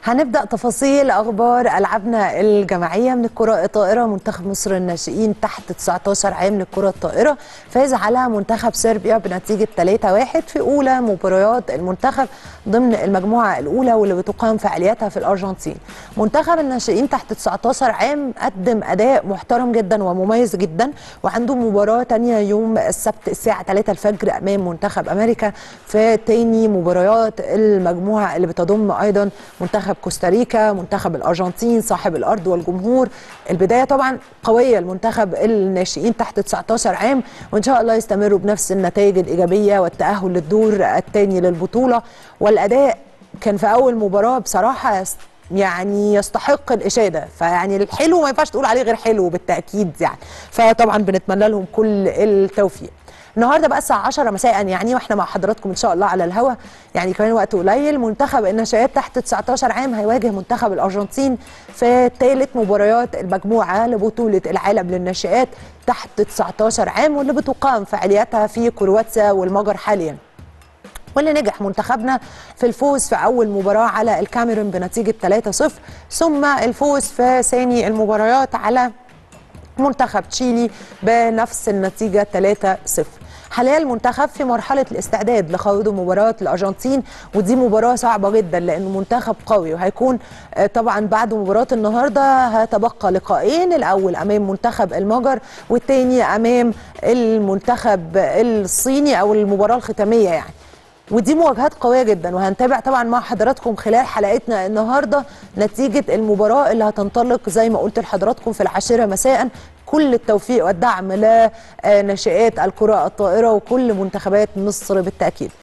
هنبدأ تفاصيل أخبار ألعابنا الجماعية من الكرة الطائرة منتخب مصر الناشئين تحت 19 عام للكرة الطائرة فاز على منتخب صربيا بنتيجة 3-1 في أولى مباريات المنتخب ضمن المجموعة الأولى واللي بتقام فعالياتها في الأرجنتين منتخب الناشئين تحت 19 عام قدم أداء محترم جدا ومميز جدا وعنده مباراة تانية يوم السبت الساعة 3 الفجر أمام منتخب أمريكا في تاني مباريات المجموعة اللي بتضم أيضا منتخب كوستاريكا منتخب الأرجنتين صاحب الأرض والجمهور البداية طبعا قوية المنتخب الناشئين تحت 19 عام وإن شاء الله يستمروا بنفس النتائج الإيجابية والتأهل للدور الثاني للبطولة والأداء كان في أول مباراة بصراحة يعني يستحق الإشادة فيعني الحلو ما ينفعش تقول عليه غير حلو بالتأكيد يعني فطبعا بنتمنى لهم كل التوفيق النهارده بقى الساعه 10 مساء يعني واحنا مع حضراتكم ان شاء الله على الهوا يعني كمان وقت قليل منتخب الناشئات تحت 19 عام هيواجه منتخب الارجنتين في ثالث مباريات المجموعه لبطوله العالم للناشئات تحت 19 عام واللي بتقام فعالياتها في كرواتيا والمجر حاليا واللي نجح منتخبنا في الفوز في أول مباراة على الكاميرون بنتيجة 3-0 ثم الفوز في ثاني المباريات على منتخب تشيلي بنفس النتيجة 3-0 حاليا المنتخب في مرحلة الاستعداد لخوض مباراة الأرجنتين ودي مباراة صعبة جدا لأنه منتخب قوي وهيكون طبعا بعد مباراة النهاردة هتبقى لقاءين الأول أمام منتخب المجر والتاني أمام المنتخب الصيني أو المباراة الختامية يعني ودي مواجهات قويه جدا وهنتابع طبعا مع حضراتكم خلال حلقتنا النهارده نتيجه المباراه اللي هتنطلق زي ما قلت لحضراتكم في العاشره مساء كل التوفيق والدعم لناشئات الكره الطائره وكل منتخبات مصر بالتاكيد